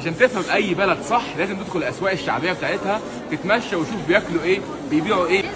عشان تفهم اي بلد صح لازم تدخل الاسواق الشعبيه بتاعتها تتمشى وشوف بياكلوا ايه بيبيعوا ايه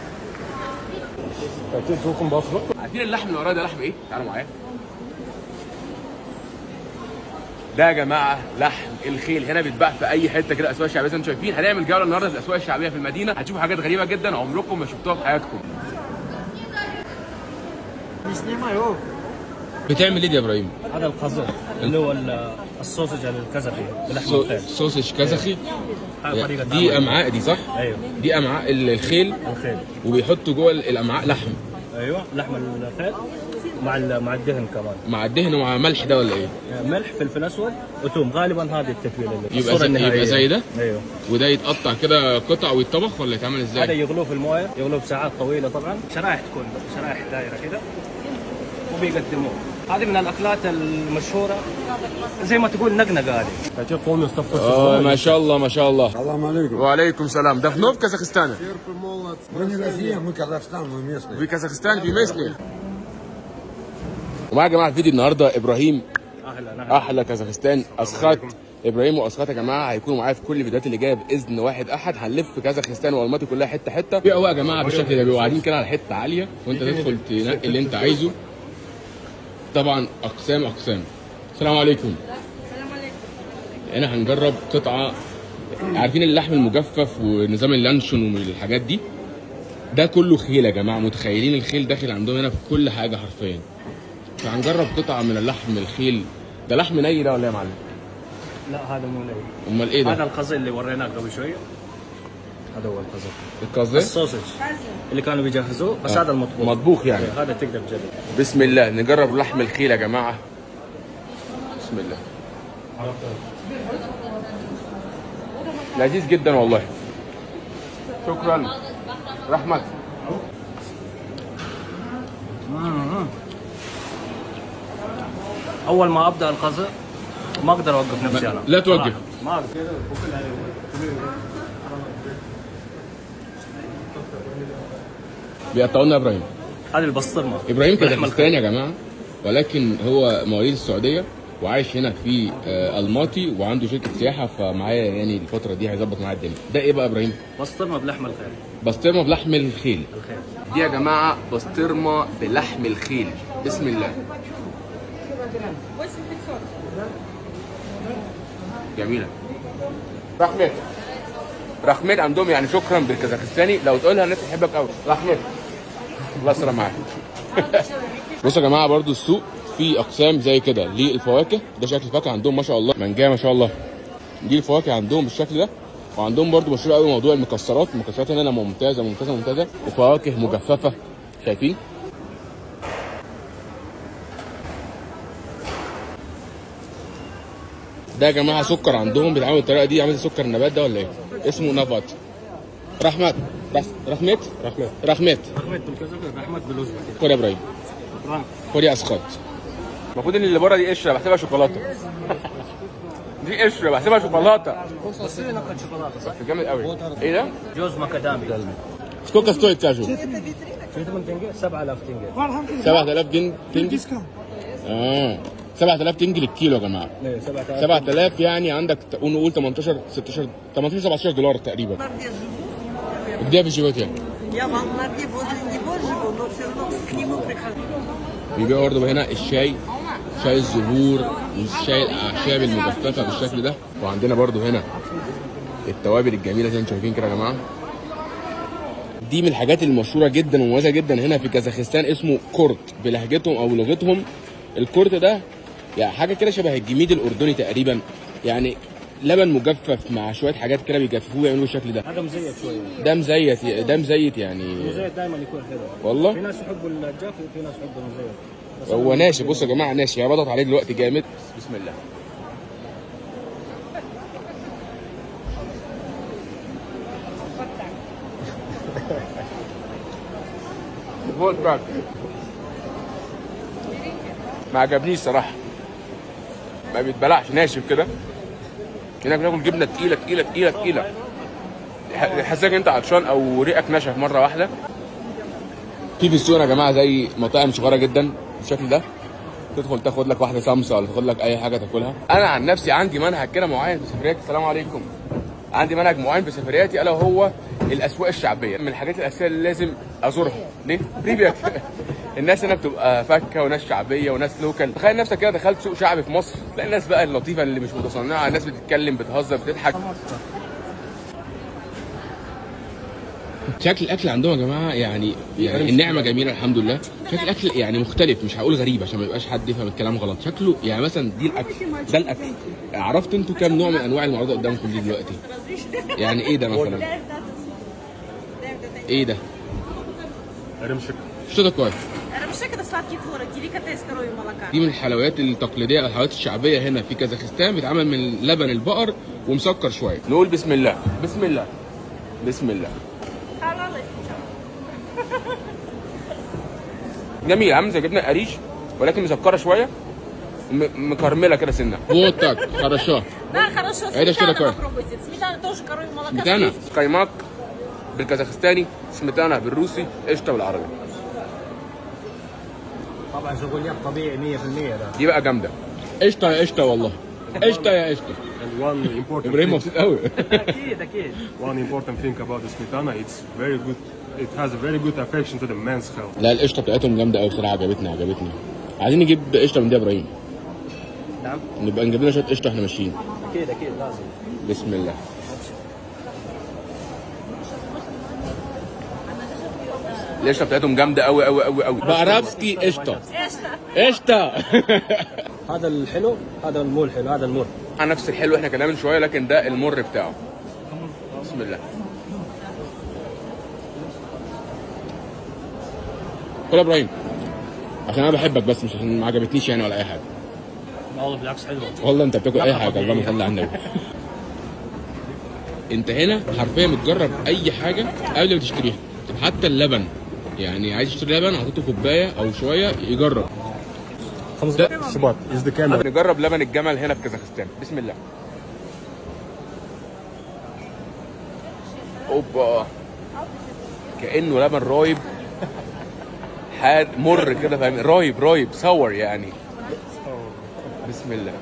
عارفين اللحم اللي ورايا ده لحم ايه تعالوا معايا ده يا جماعه لحم الخيل هنا بيتباع في اي حته كده اسواق شعبيه زي ما انتم شايفين هنعمل جوله النهارده في الاسواق الشعبيه في المدينه هتشوفوا حاجات غريبه جدا عمركم ما شفتوها في حياتكم Не снимай, о. بتعمل ايه دي يا ابراهيم هذا القزر اللي هو ال- السوسج الكزخي بلحم الخيل سوسج كازاخي هاي طريقه دي عمل. امعاء دي صح ايوه دي امعاء ال- الخيل الخيل وبيحطوا جوه الامعاء لحم ايوه لحم الخيل مع ال- مع الدهن كمان مع الدهن ومع ملح ده ولا ايه ملح فلفل اسود وثوم غالبا هذه التتبيله اللي يبقى الصورة زي- النهائية. يبقى زي ده؟ ايوه وده يتقطع كده قطع ويتطبخ ولا يتعمل هذا ازاي يغلوه في المويه يغلوه بساعات طويله طبعا شرائح تكون شرائح دائره كده وبيقدموه هذه من الاكلات المشهوره زي ما تقول نقنقه هذه اه ما شاء الله ما شاء الله Салам алейкум. وعليكم السلام ده في نوف كازاخستان Мы не Россия, мы Казахстан, мы местные. في كازاخستان في مصر ومعايا يا جماعه فيديو النهارده ابراهيم اهلا اهلا احلى كازاخستان اسخات ابراهيم واسخات يا جماعه هيكونوا معايا في كل الفيديوهات اللي جايه باذن واحد احد هنلف كازاخستان والماتي كلها حته حته بيبقوا بقى يا جماعه بالشكل ده بيبقوا قاعدين كده على حته عاليه وانت تدخل تنقي اللي انت عايزه طبعا اقسام اقسام السلام عليكم هنا هنجرب قطعه عارفين اللحم المجفف ونظام اللانشون والحاجات دي ده كله خيل يا جماعه متخيلين الخيل داخل عندهم هنا في كل حاجه حرفيا فهنجرب قطعه من اللحم الخيل ده لحم ني ده ولا ايه يا معلم لا هذا مو ني امال ايه هذا ده القزل اللي وريناك قبل شويه هذا هو القزل القصدي السوسج اللي كانوا بيجهزوه بس هذا المطبوخ مطبوخ يعني إيه، هذا تقدر تجرب بسم الله نجرب لحم الخيل يا جماعه بسم الله لذيذ جدا والله شكرا رحمة اول ما ابدا القزل ما اقدر اوقف نفسي انا لا توقف. صراحة. ما اقدر بيقطعوا لنا ابراهيم هذه البسطرمه ابراهيم بلحم كازاخستاني يا جماعه ولكن هو مواليد السعوديه وعايش هنا في آه، الماطي وعنده شركه سياحه فمعايا يعني الفتره دي هيظبط معايا الدنيا ده ايه بقى ابراهيم بسطرمه بلحم الخيل بسطرمه بلحم الخيل الخيل دي يا جماعه بسطرمه بلحم الخيل بسم الله جميله رحمت رحمت عندهم يعني شكرا بالكازاخستاني لو تقولها الناس تحبك قوي رحمت الله يسلم معاك بصوا يا جماعه برضو السوق في اقسام زي كده للفواكه ده شكل الفاكهه عندهم ما شاء الله منجايه ما شاء الله دي الفواكه عندهم بالشكل ده وعندهم برضو مشهور قوي موضوع المكسرات المكسرات هنا ممتازه ممتازه ممتازه وفواكه مجففه شايفين ده يا جماعه سكر عندهم بيتعمل بالطريقه دي عامل زي سكر النبات ده ولا ايه اسمه نبات رحمت رح- رحمت رحمت رحمت رحمت بالكزك رحمت بالازبك خد يا ابراهيم خد يا اسخاط المفروض ان اللي بره دي قشره بحسبها شوكولاته دي قشره بحسبها شوكولاته بس هي نقطه شوكولاته صح بس جامد قوي ايه ده؟ جوز مكادامي سكوكا ستويت كاجو شو 8 تنقل 7000 تنقل 7000 جنيه تنجي اه 7000 تنجي للكيلو يا جماعه ايه 7000 7000 يعني عندك ت- نقول 18 16 18 17 دولار تقريبا где вы живете؟ Я в Алмате возле него живу, но все равно к нему прихожу. بيبيعوا برضه هنا الشاي شاي الزهور والشاي الاعشاب المجففه بالشكل ده وعندنا برضه هنا التوابل الجميله زي ما انتم شايفين كده يا جماعه دي من الحاجات المشهوره جدا ومميزه جدا هنا في كازاخستان اسمه كورت بلهجتهم او لغتهم الكورت ده يعني حاجه كده شبه الجميد الاردني تقريبا يعني لبن مجفف مع شويه حاجات كده بيجففوه يعملوا الشكل ده هذا مزيت شويه ده مزيت ده مزيت يعني المزيت دائما يكون حلو في والله ناس يحبوا الجاف وفي ناس يحبوا المزيت بس هو ناشف بصوا يا جماعه ناشف يعني بضغط عليه دلوقتي جامد بسم الله فول باك ما عجبنيش صراحه ما بيتبلعش ناشف كده هناك بناكل جبنه تقيله تقيله تقيله تقيله يح- يحسسك انت عطشان او ريقك نشف مره واحده في في السوق يا جماعه زي مطاعم صغيره جدا بالشكل ده تدخل تاخد لك واحده سمسه ولا تاخد لك اي حاجه تاكلها انا عن نفسي عندي منهج كده معين في سفرياتي السلام عليكم عندي منهج معين في سفرياتي الا وهو الاسواق الشعبيه من الحاجات الاساسيه اللي لازم ازورها ليه بريفيت الناس هنا بتبقى فكه وناس شعبيه وناس لوكال تخيل نفسك كده دخلت سوق شعبي في مصر تلاقي الناس بقى اللطيفه اللي مش متصنعه الناس بتتكلم بتهزر بتضحك شكل الاكل عندهم يا جماعه يعني يعني النعمه جميله الحمد لله شكل الاكل يعني مختلف مش هقول غريب عشان ما يبقاش حد يفهم الكلام غلط شكله يعني مثلا دي الاكل ده الاكل عرفت انتوا كام نوع من انواع المعروضه قدامكم دي دلوقتي يعني ايه ده مثلا ايه ده Ремшик. что такое Рамшек это сладкий творог, деликатес коровьего молока. دي من الحلويات التقليديه او الحلويات الشعبيه هنا في كازاخستان بيتعمل من لبن البقر ومسكر شويه نقول بسم الله بسم الله بسم الله جميل عامل زي جبنه قريش ولكن مسكره شويه م- مكرمله كده سنه вот так хорошо Да, хорошо, А это что сметана такое? попробуйте. Сметана тоже коровьего молока. سميتانا с قيماق بالكازاخستاني سميتانا بالروسي قشطه بالعربي طبعا شغوليات طبيعي 100% ده دي بقى جامده قشطه يا قشطه والله قشطه يا قشطه And one important ابراهيم thing, مبسوط قوي اكيد اكيد one important thing about the smetana, it's very good. It has a very good affection to the men's health. لا القشطه بتاعتهم جامده قوي بصراحه عجبتني عجبتني عايزين نجيب قشطه من دي يا ابراهيم نعم نبقى نجيب لنا شويه قشطه واحنا ماشيين اكيد اكيد لازم بسم الله القشطه بتاعتهم جامده قوي قوي قوي قوي بعرفسكي قشطه قشطه هذا الحلو هذا المو الحلو هذا المر على نفس الحلو احنا كنا من شويه لكن ده المر بتاعه بسم الله كل يا ابراهيم عشان انا بحبك بس مش عشان ما عجبتنيش يعني ولا اي حاجه لا والله بالعكس حلوه والله انت بتاكل اي حاجه اللهم صل على النبي انت هنا حرفيا بتجرب اي حاجه قبل ما تشتريها حتى اللبن يعني عايز تشتري لبن حطيته كوبايه او شويه يجرب خمس ده- دقائق شباب is the camera نجرب لبن الجمل هنا في كازاخستان بسم الله اوبا كانه لبن رايب حاد مر كده فاهم رايب رايب صور يعني بسم الله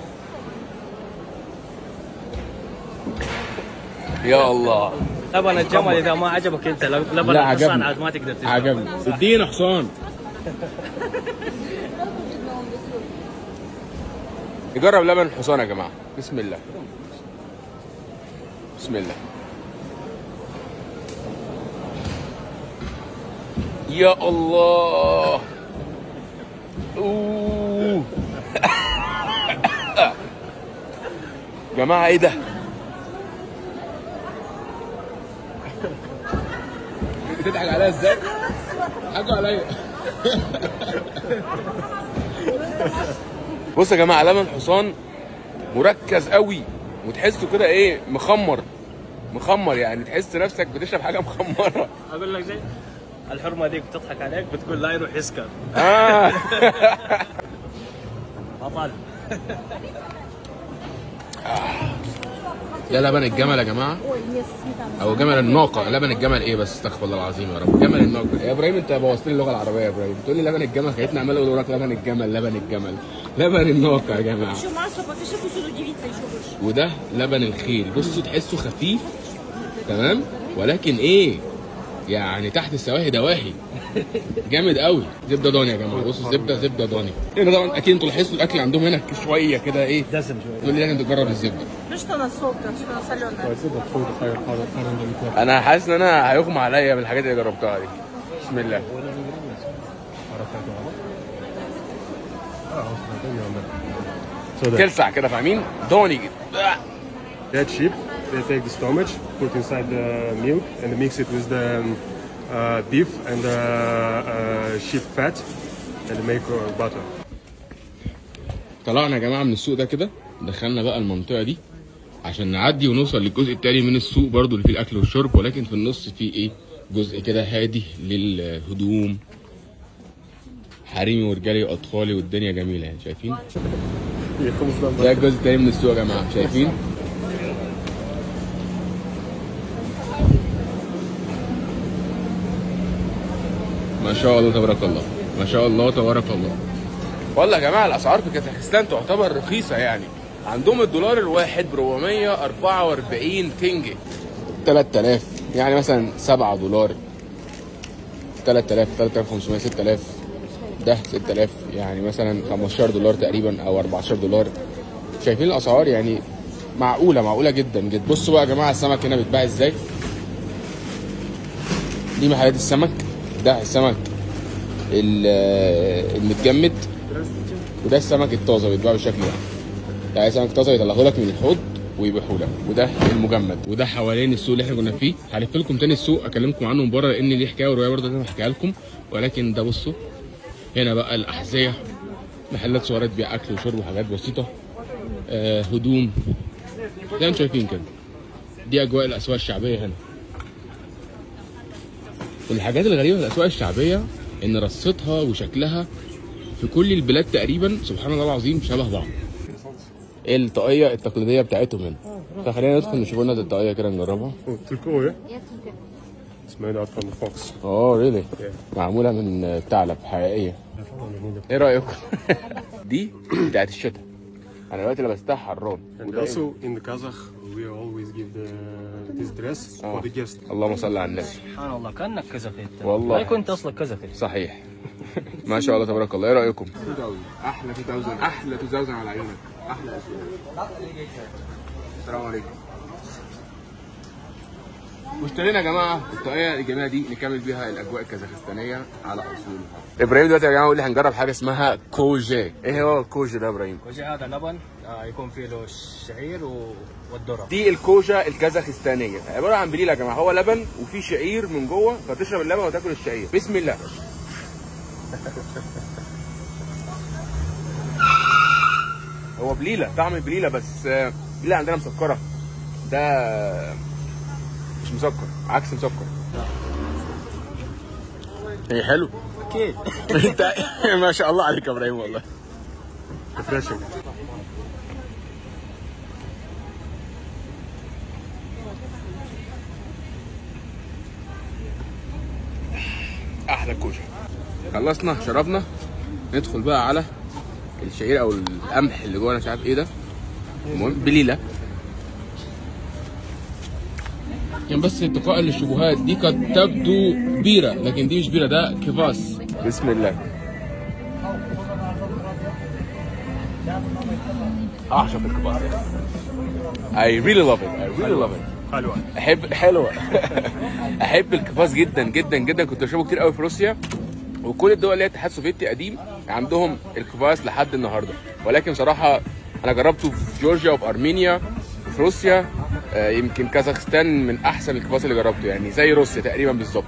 يا الله لبن الجمل اذا ما عجبك انت لبن لا الحصان عجبني عاد ما تقدر تشرب عجبني ادينا حصان نجرب لبن الحصان يا جماعه بسم الله بسم الله يا الله اوه جماعه ايه ده بتضحك عليا ازاي حاجه عليا بص يا جماعه لبن حصان مركز قوي وتحسه كده ايه مخمر مخمر يعني تحس نفسك بتشرب حاجه مخمره اقول لك زي الحرمه ديك بتضحك عليك بتقول لا يروح يسكر آه. بطل ده لبن الجمل يا جماعه او جمل الناقه لبن الجمل ايه بس استغفر الله العظيم يا رب جمل الناقه يا ابراهيم انت بوظت لي اللغه العربيه يا ابراهيم تقول لي لبن الجمل خليتني عمال اقول وراك لبن الجمل لبن الجمل لبن الناقه يا جماعه Еще масло, подпиши, пусть он удивится еще больше. وده لبن الخيل بصوا تحسه خفيف تمام ولكن ايه يعني تحت السواهي دواهي جامد قوي زبده ضاني يا جماعه بصوا زبده زبده ضاني هنا طبعا اكيد انتوا لاحظتوا الاكل عندهم هنا شويه كده ايه دسم شوي تقول لي لازم تجرب الزبده Ну что на соль-то, что на соленое? انا حاسس ان انا هيغمى عليا بالحاجات اللي جربتها دي بسم الله so that, تلسع كده فاهمين ضاني كده that sheep they take the stomach put inside the milk and mix it with the um, uh, beef and the uh, sheep fat and make uh, butter طلعنا يا جماعه من السوق ده كده دخلنا بقى المنطقه دي عشان نعدي ونوصل للجزء التاني من السوق برضو اللي فيه الاكل والشرب ولكن في النص فيه ايه جزء كده هادي للهدوم حريمي ورجالي واطفالي والدنيا جميله يعني شايفين ده الجزء التاني من السوق يا جماعه شايفين ما شاء الله تبارك الله ما شاء الله تبارك الله والله يا جماعه الاسعار في كازاخستان تعتبر رخيصه يعني عندهم الدولار الواحد ب 444 تنجي 3000 يعني مثلا 7 دولار 3000 3500 6000 ده 6000 يعني مثلا 15 دولار تقريبا او 14 دولار شايفين الاسعار يعني معقوله معقوله جدا جدا بصوا بقى يا جماعه السمك هنا بيتباع ازاي دي محلات السمك ده السمك ال- المتجمد وده السمك الطازه بيتباع بالشكل ده ده عايز سمك طازه يطلعه لك من الحوض ويبيعه لك وده المجمد وده حوالين السوق اللي احنا كنا فيه هلف لكم تاني السوق اكلمكم عنه من بره لان ليه حكايه وروايه برضه لازم احكيها لكم ولكن ده بصوا هنا بقى الاحذيه محلات صغيره تبيع اكل وشرب وحاجات بسيطه آه هدوم زي ما انتم شايفين كده دي اجواء الاسواق الشعبيه هنا والحاجات الغريبه في الاسواق الشعبيه ان رصتها وشكلها في كل البلاد تقريبا سبحان الله العظيم شبه بعض الطاقيه التقليديه بتاعتهم هنا فخلينا ندخل نشوف لنا الطاقيه كده نجربها Oh, turquoise. It's made out from the fox. اه ريلي معموله من ثعلب حقيقيه ايه رايكم دي بتاعت الشتاء انا دلوقتي لبستها حرام And وده إيه؟ also in the Kazakh, we always give the, this dress آه. for the guest. اللهم صل على النبي سبحان الله كانك كزخي انت والله. ما كنت اصلك كزخي صحيح ما شاء الله تبارك الله ايه رايكم 2000 احلى 2000 احلى 2000 على عيونك احلى السلام عليكم واشترينا يا جماعه الطاقيه الجميله دي نكمل بيها الاجواء الكازاخستانيه على اصولها ابراهيم دلوقتي يا جماعه بيقول لي هنجرب حاجه اسمها كوجي ايه هو الكوجي ده يا ابراهيم وجه هذا لبن آه، يكون فيه له الشعير و- والذره دي الكوجا الكازاخستانيه عباره عن بليله يا جماعه هو لبن وفيه شعير من جوه فتشرب اللبن وتاكل الشعير بسم الله هو بليله طعم بليله بس آه، بليله عندنا مسكره ده مش مسكر عكس مسكر ايه حلو اكيد انت ما شاء الله عليك يا ابراهيم والله Refreshing. احلى كوشه خلصنا شربنا ندخل بقى على الشعير او القمح اللي جوه انا مش عارف ايه ده المهم بليله كان بس اتقاء للشبهات دي قد تبدو بيره لكن دي مش بيره ده كفاس بسم الله اعشق الكفاس I really love it I really love it حلوة. احب حلوه احب الكفاس جدا جدا جدا كنت بشربه كتير قوي في روسيا وكل الدول اللي هي الاتحاد السوفيتي قديم عندهم الكفاس لحد النهارده ولكن صراحه انا جربته في جورجيا وفي ارمينيا وفي روسيا آه، يمكن كازاخستان من احسن الكفاس اللي جربته يعني زي روسيا تقريبا بالظبط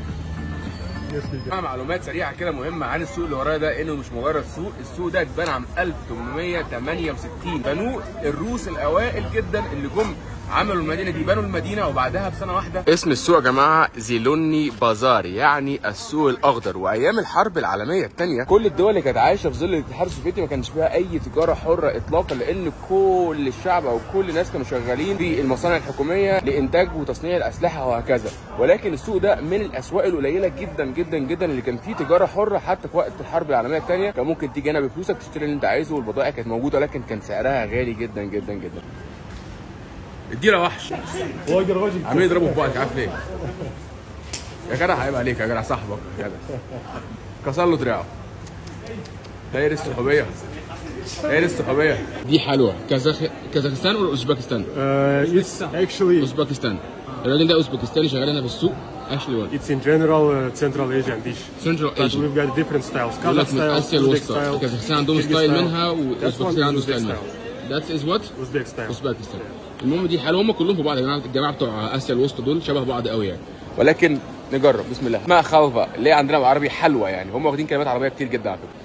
معلومات سريعه كده مهمه عن السوق اللي ورايا ده انه مش مجرد سوق السوق ده اتبنى عام 1868 بنوه الروس الاوائل جدا اللي جم عملوا المدينه دي بنوا المدينه وبعدها بسنه واحده اسم السوق يا جماعه زيلوني بازار يعني السوق الاخضر وايام الحرب العالميه الثانيه كل الدول اللي كانت عايشه في ظل الاتحاد السوفيتي ما كانش فيها اي تجاره حره اطلاقا لان كل الشعب او كل الناس كانوا شغالين في المصانع الحكوميه لانتاج وتصنيع الاسلحه وهكذا ولكن السوق ده من الاسواق القليله جدا جدا جدا اللي كان فيه تجاره حره حتى في وقت الحرب العالميه الثانيه كان ممكن تيجي هنا بفلوسك تشتري اللي انت عايزه والبضائع كانت موجوده ولكن كان سعرها غالي جدا جدا جدا اديله وحش عمالين يضربوا في بعض مش عارف ليه يا جدع عيب عليك يا جدع صاحبك يا جدع كسر له دراعه هي دي الصحوبيه هي دي الصحوبيه دي حلوه كازاخ كازاخستان ولا اوزبكستان؟ Uh, it's actually اوزبكستان الراجل ده اوزبكستاني شغال هنا في السوق اشلي وان it's in general uh, Central Asian dish. سنترال But ايجن we've got different styles. يقول Kazakh لك من style, اسيا Uzbek الوسطى style, كازاخستان عندهم Kyrgyz ستايل style. منها That's one واوزبكستان عنده Uzbek ستايل منها style. ذاتس از وات Uzbek style. اوزبكستان المهم دي حلوه هم كلهم في بعض يا جماعه الجماعه بتوع اسيا الوسطى دول شبه بعض قوي يعني ولكن نجرب بسم الله اسمها خلفه اللي هي عندنا بالعربي حلوه يعني هم واخدين كلمات عربيه كتير جدا على فكره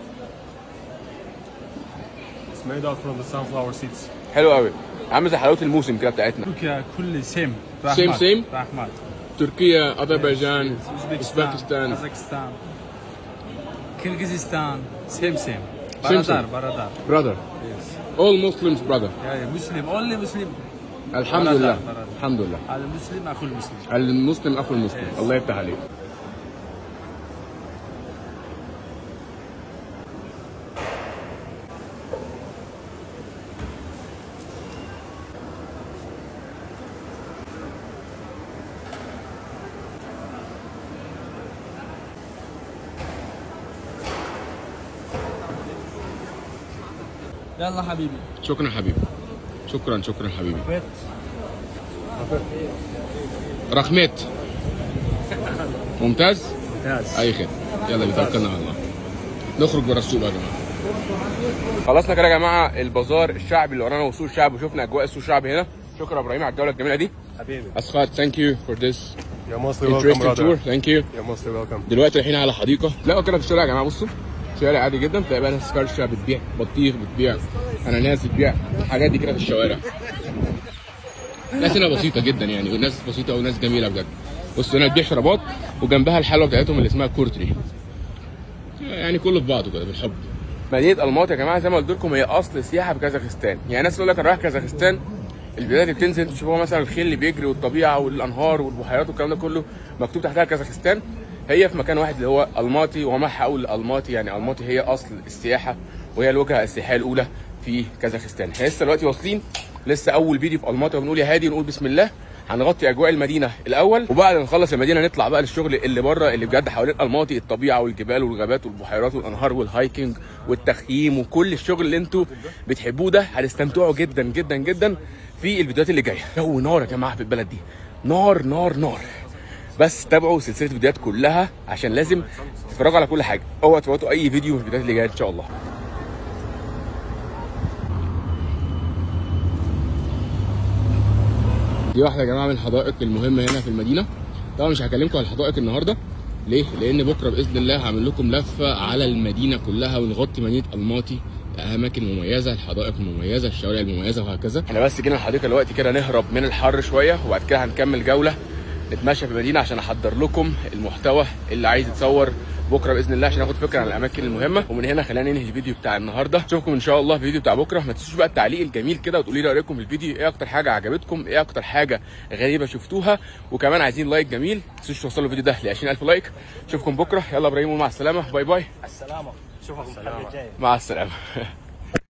It's made out from the sunflower seeds. حلو قوي عامل زي حلاوه الموسم كده بتاعتنا تركيا كل سيم Same, same? رحمات تركيا اذربيجان اوزبكستان اوزبكستان كازاخستان كيرغيزستان سيم سيم Same, برادر same. برادر brother all Muslims brother يعني مسلم اونلي مسلم الحمد برادر، لله برادر. الحمد لله هذا مسلم اخو المسلم المسلم اخو المسلم الله يفتح عليك يلا حبيبي شكرا حبيبي شكرا شكرا حبيبي بيت رخمت ممتاز ممتاز اي خدمه يلا بيتوكلنا على الله نخرج بره السوق بقى يا جماعه خلصنا كده يا جماعه البازار الشعبي اللي ورانا وسوق الشعب وشفنا اجواء السوق الشعبي هنا شكرا يا ابراهيم على الجوله الجميله دي حبيبي اسخات ثانك يو فور ذس You're mostly welcome interesting tour brother ثانك يو You're mostly welcome دلوقتي رايحين على حديقه تلاقوا كده في الشارع يا جماعه بصوا شارع عادي جدا تلاقي بقى ناس كرشه بتبيع بطيخ بتبيع اناناس بتبيع الحاجات دي كده في الشوارع ناس هنا بسيطه جدا يعني وناس بسيطه وناس جميله بجد بصوا هنا بتبيع شرابات وجنبها الحلوه بتاعتهم اللي اسمها كورتري يعني كله في بعضه كده بالحب مدينه الماطي يا جماعه زي ما قلت لكم هي اصل سياحه في كازاخستان يعني ناس تقول لك انا رايح كازاخستان البلاد اللي بتنزل تشوفوها مثلا الخيل اللي بيجري والطبيعه والانهار والبحيرات والكلام ده كله مكتوب تحتها كازاخستان هي في مكان واحد اللي هو الماطي وما حول الماطي يعني الماطي هي اصل السياحه وهي الوجهه السياحيه الاولى في كازاخستان احنا لسه دلوقتي واصلين لسه اول فيديو في الماطي وبنقول يا هادي نقول بسم الله هنغطي اجواء المدينه الاول وبعد ما نخلص المدينه نطلع بقى للشغل اللي بره اللي بجد حوالين الماطي الطبيعه والجبال والغابات والبحيرات والانهار والهايكنج والتخييم وكل الشغل اللي انتوا بتحبوه ده هتستمتعوا جدا جدا جدا في الفيديوهات اللي جايه جو نار يا جماعه في البلد دي نار نار نار بس تابعوا سلسله الفيديوهات كلها عشان لازم تتفرجوا على كل حاجه اوعوا تفوتوا اي فيديو من الفيديوهات اللي جايه ان شاء الله دي واحده يا جماعه من الحدائق المهمه هنا في المدينه طبعا مش هكلمكم على الحدائق النهارده ليه؟ لان بكره باذن الله هعمل لكم لفه على المدينه كلها ونغطي مدينه الماطي الاماكن المميزه الحدائق المميزه الشوارع المميزه وهكذا احنا بس جينا الحديقه دلوقتي كده نهرب من الحر شويه وبعد كده هنكمل جوله نتمشى في المدينه عشان احضر لكم المحتوى اللي عايز يتصور بكره باذن الله عشان ناخد فكره عن الاماكن المهمه ومن هنا خلينا ننهي الفيديو بتاع النهارده اشوفكم ان شاء الله في الفيديو بتاع بكره ما تنسوش بقى التعليق الجميل كده وتقولي لي رايكم في الفيديو ايه اكتر حاجه عجبتكم ايه اكتر حاجه غريبه شفتوها وكمان عايزين لايك جميل ما تنسوش توصلوا الفيديو ده ل 20000 لايك اشوفكم بكره يلا ابراهيم ومع السلامه باي باي السلامه اشوفكم الحلقه الجايه مع السلامه